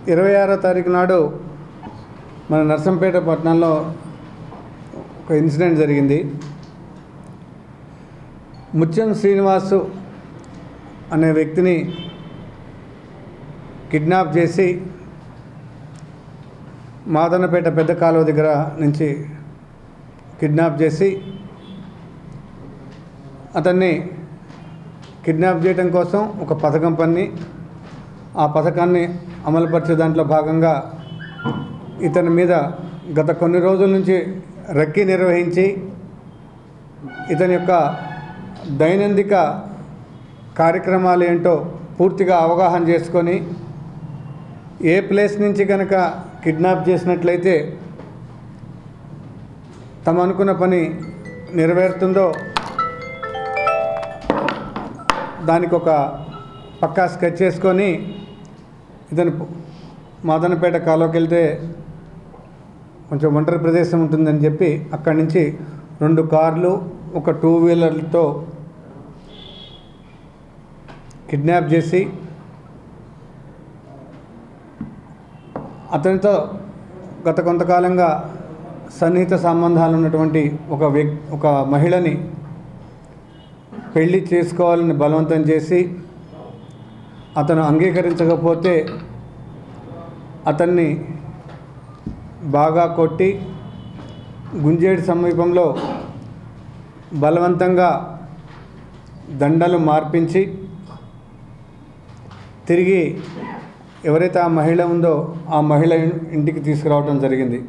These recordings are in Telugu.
ఇరవై ఆరో తారీఖు నాడు మన నర్సంపేట పట్టణంలో ఒక ఇన్సిడెంట్ జరిగింది ముత్యం శ్రీనివాసు అనే వ్యక్తిని కిడ్నాప్ చేసి మాదనపేట పెద్ద కాలువ దగ్గర నుంచి కిడ్నాప్ చేసి అతన్ని కిడ్నాప్ చేయడం కోసం ఒక పథకం పన్ని ఆ పథకాన్ని అమలుపరిచే దాంట్లో భాగంగా ఇతని మీద గత కొన్ని రోజుల నుంచి రక్కీ నిర్వహించి ఇతని యొక్క దైనందిక కార్యక్రమాలు ఏంటో పూర్తిగా అవగాహన చేసుకొని ఏ ప్లేస్ నుంచి కనుక కిడ్నాప్ చేసినట్లయితే తమ అనుకున్న పని నెరవేరుతుందో దానికి ఒక పక్కా స్కెచ్ చేసుకొని ఇతను మాదనపేట కాలువకి వెళ్తే కొంచెం ఒంటరి ప్రదేశం ఉంటుందని చెప్పి అక్కడి నుంచి రెండు కార్లు ఒక టూ వీలర్లతో కిడ్నాప్ చేసి అతనితో గత కొంతకాలంగా సన్నిహిత సంబంధాలు ఉన్నటువంటి ఒక వ్యక్ ఒక మహిళని పెళ్లి చేసుకోవాలని బలవంతం చేసి అతను అంగీకరించకపోతే అతన్ని బాగా కొట్టి గుంజేడు సమీపంలో బలవంతంగా దండలు మార్పించి తిరిగి ఎవరైతే ఆ మహిళ ఉందో ఆ మహిళ ఇన్- ఇంటికి తీసుకురావడం జరిగింది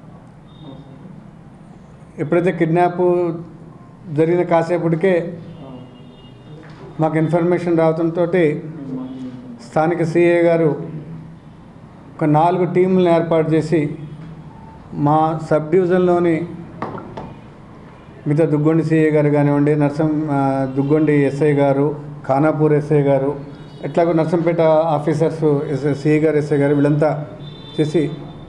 ఎప్పుడైతే కిడ్నాప్ జరిగిన కాసేపటికే మాకు ఇన్ఫర్మేషన్ రావడంతో స్థానిక సిఏ గారు ఒక నాలుగు టీంలను ఏర్పాటు చేసి మా సబ్ డివిజన్లోని మిగతా దుగ్గొండి సిఏ గారు కానివ్వండి నర్సం ఆ, దుగ్గొండి ఎస్ఐ గారు ఖానాపూర్ ఎస్ఐ గారు ఎట్లాగో నర్సంపేట ఆఫీసర్స్ ఎస్ఐ సిఏ గారు ఎస్ఐ గారు వీళ్ళంతా చేసి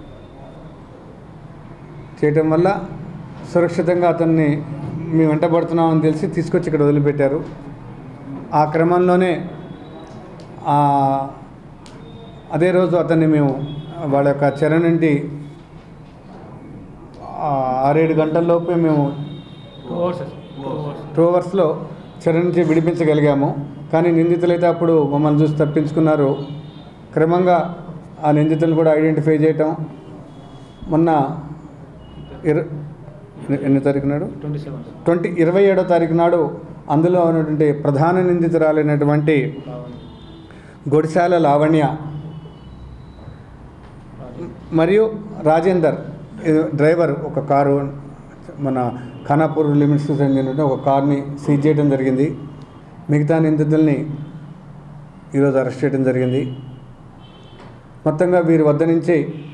చేయటం వల్ల సురక్షితంగా అతన్ని మేము వెంటబడుతున్నామని తెలిసి తీసుకొచ్చి ఇక్కడ వదిలిపెట్టారు ఆ క్రమంలోనే ఆ, అదే రోజు అతన్ని మేము వాళ్ళ యొక్క చెర నుండి ఆ, ఆరేడు గంటల్లోపే మేము two hours two hours two అవర్స్లో చెర నుంచి విడిపించగలిగాము కానీ నిందితులైతే అప్పుడు మమ్మల్ని చూసి తప్పించుకున్నారు క్రమంగా ఆ నిందితులను కూడా ఐడెంటిఫై చేయటం మొన్న ఇర ఎన్ని తారీఖు నాడు ట్వంటీ సెవెన్ ట్వంటీ ఇరవై ఏడో తారీఖు నాడు అందులో ఉన్నటువంటి ప్రధాన నిందితురాలైనటువంటి గొడిశాల లావణ్య మరియు రాజేందర్ ఇది డ్రైవర్ ఒక కారు మన ఖానాపూర్ లిమిట్స్కి చెందిన ఒక కార్ని సీజ్ చేయడం జరిగింది మిగతా నిందితుల్ని ఈరోజు అరెస్ట్ చేయడం జరిగింది మొత్తంగా వీరి వద్ద నుంచి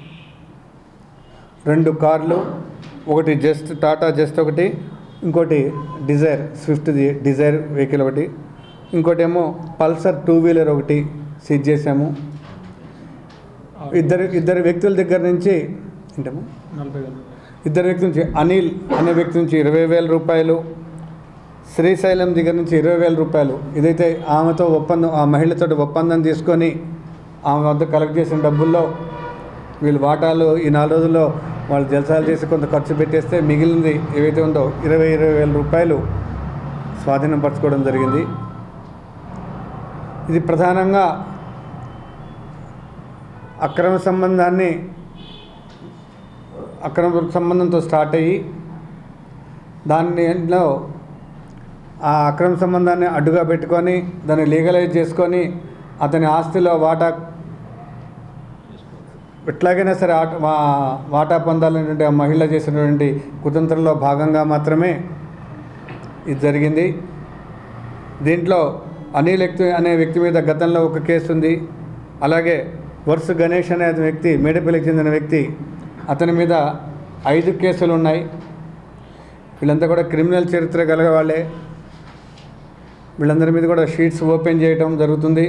రెండు కార్లు ఒకటి జస్ట్ టాటా జస్ట్ ఒకటి ఇంకోటి డిజైర్ స్విఫ్ట్ డిజైర్ వెహికల్ ఒకటి ఇంకోటి ఏమో పల్సర్ టూ వీలర్ ఒకటి సీజ్ చేశాము ఇద్దరు ఇద్దరు వ్యక్తుల దగ్గర నుంచి ఏంటమ్మా నలభై వేలు ఇద్దరు వ్యక్తుల నుంచి అనిల్ అనే వ్యక్తి నుంచి ఇరవై వేల రూపాయలు శ్రీశైలం దగ్గర నుంచి ఇరవై వేల రూపాయలు ఇదైతే ఆమెతో ఒప్పందం ఆ మహిళతో ఒప్పందం తీసుకొని ఆమె వద్ద కలెక్ట్ చేసిన డబ్బుల్లో వీళ్ళు వాటాలు ఈ నాలుగు రోజుల్లో వాళ్ళు జలసాలు చేసి కొంత ఖర్చు పెట్టేస్తే మిగిలింది ఏవైతే ఉందో ఇరవై ఇరవై వేల రూపాయలు స్వాధీనం పరచుకోవడం జరిగింది ఇది ప్రధానంగా అక్రమ సంబంధాన్ని అక్రమ సంబంధంతో స్టార్ట్ అయ్యి దానిలో ఆ అక్రమ సంబంధాన్ని అడ్డుగా పెట్టుకొని దాన్ని లీగలైజ్ చేసుకొని అతని ఆస్తిలో వాటా ఎట్లాగైనా సరే ఆట వా- వాటా పొందాలనేటువంటి ఆ మహిళ చేసినటువంటి కుతంత్రంలో భాగంగా మాత్రమే ఇది జరిగింది దీంట్లో అనిల్ వ్యక్తి అనే వ్యక్తి మీద గతంలో ఒక కేసు ఉంది అలాగే వర్స్ గణేష్ అనే వ్యక్తి మేడపల్లికి చెందిన వ్యక్తి అతని మీద ఐదు కేసులు ఉన్నాయి వీళ్ళంతా కూడా క్రిమినల్ చరిత్ర గల వాళ్ళే వీళ్ళందరి మీద కూడా షీట్స్ ఓపెన్ చేయటం జరుగుతుంది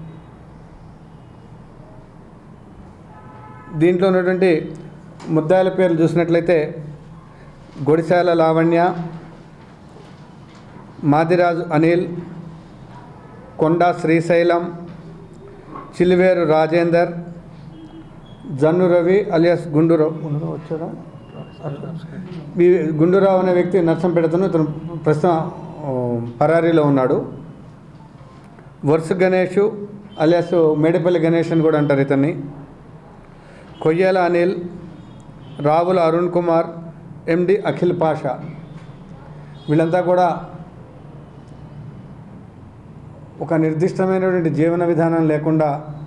దీంట్లో ఉన్నటువంటి ముద్దాయిల పేర్లు చూసినట్లయితే గొడిశాల లావణ్య మాదిరాజు అనిల్ కొండా శ్రీశైలం చిలివేరు రాజేందర్ జన్ను రవి అలియాస్ గుండూరావు గుండూరావు వచ్చాడా ఈ గుండూరావు అనే వ్యక్తి నర్సంపేటతోనే ఇతను ప్రస్తుతం ఆ, పరారీలో ఉన్నాడు వర్స్ గణేష్ అలియాస్ మేడపల్లి గణేష్ అని కూడా అంటారు ఇతన్ని కొయ్యాల అనిల్ రావుల అరుణ్ కుమార్ ఎండి అఖిల్ పాషా వీళ్ళంతా కూడా ఒక నిర్దిష్టమైనటువంటి జీవన విధానం లేకుండా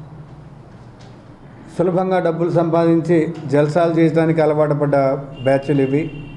సులభంగా డబ్బులు సంపాదించి జల్సాలు చేయడానికి అలవాటు పడ్డ బ్యాచ్లు ఇవి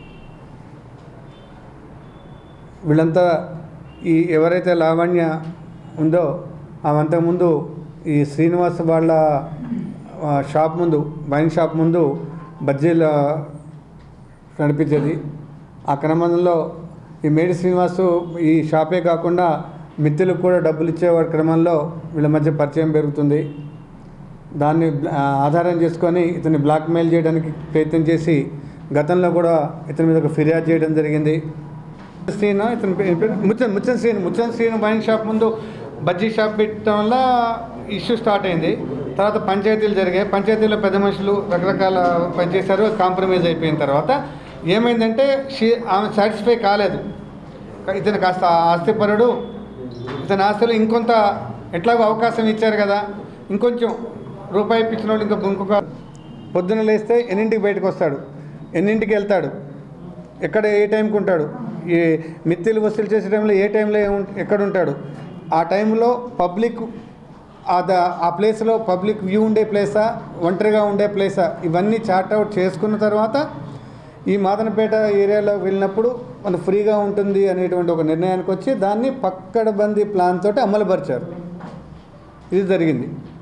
వీళ్ళంతా ఈ ఎవరైతే లావణ్య ఉందో ఆమె అంతకుముందు ఈ శ్రీనివాస్ వాళ్ళ ఆ, షాప్ ముందు వైన్ షాప్ ముందు బజ్జీలు నడిపించేది ఆ క్రమంలో ఈ మేడి శ్రీనివాసు ఈ షాపే కాకుండా మిత్రులకు కూడా డబ్బులు ఇచ్చే క్రమంలో వీళ్ళ మధ్య పరిచయం పెరుగుతుంది దాన్ని ఆ, ఆధారం చేసుకొని ఇతన్ని బ్లాక్మెయిల్ చేయడానికి ప్రయత్నం చేసి గతంలో కూడా ఇతని మీద ఒక ఫిర్యాదు చేయడం జరిగింది శ్రీను ఇతని పేరు పేరు ముచ్చన్ ముచ్చన్ శ్రీను ముచ్చన్ శ్రీను వైన్ షాప్ ముందు బజ్జీ షాప్ పెట్టడం వల్ల ఇష్యూ స్టార్ట్ అయింది తర్వాత పంచాయతీలు జరిగాయి పంచాయతీలో పెద్ద మనుషులు రకరకాల పనిచేశారు అది కాంప్రమైజ్ అయిపోయిన తర్వాత ఏమైందంటే షీ ఆమె సాటిస్ఫై కాలేదు ఇతను కాస్త ఆస్తిపరుడు ఇతని ఆస్తులు ఇంకొంత ఎట్లాగో అవకాశం ఇచ్చారు కదా ఇంకొంచెం రూపాయి ఇప్పించిన వాళ్ళు ఇంకా ఇంకొక పొద్దున లేస్తే ఎన్నింటికి బయటకు వస్తాడు ఎన్నింటికి వెళ్తాడు ఎక్కడ ఏ టైంకి ఉంటాడు ఈ మిత్తిలు వసూలు చేసే టైంలో ఏ టైంలో ఏ ఉం- ఎక్కడ ఉంటాడు ఆ టైంలో పబ్లిక్ ఆ ద ఆ ప్లేస్లో పబ్లిక్ వ్యూ ఉండే ప్లేసా ఒంటరిగా ఉండే ప్లేసా ఇవన్నీ చార్ట్ అవుట్ చేసుకున్న తర్వాత ఈ మాదనపేట ఏరియాలో వెళ్ళినప్పుడు మనకు ఫ్రీగా ఉంటుంది అనేటువంటి ఒక నిర్ణయానికి వచ్చి దాన్ని పక్కడబందీ ప్లాన్ తోటి అమలుపరిచారు ఇది జరిగింది